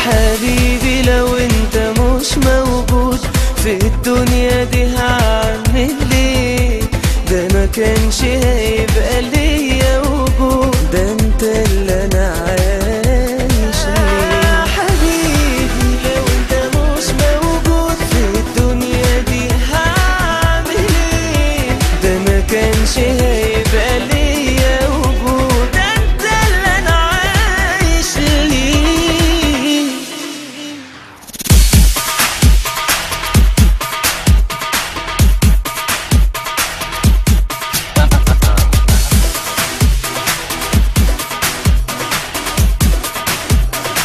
حبيبي لو انت مش موجود في الدنيا دي هعمل ايه ده ما كانش هيبقى ليا وجود ده انت اللي انا عايش ليه حبيبي لو انت مش موجود في الدنيا دي هعمل ايه ده ما كانش هيبقى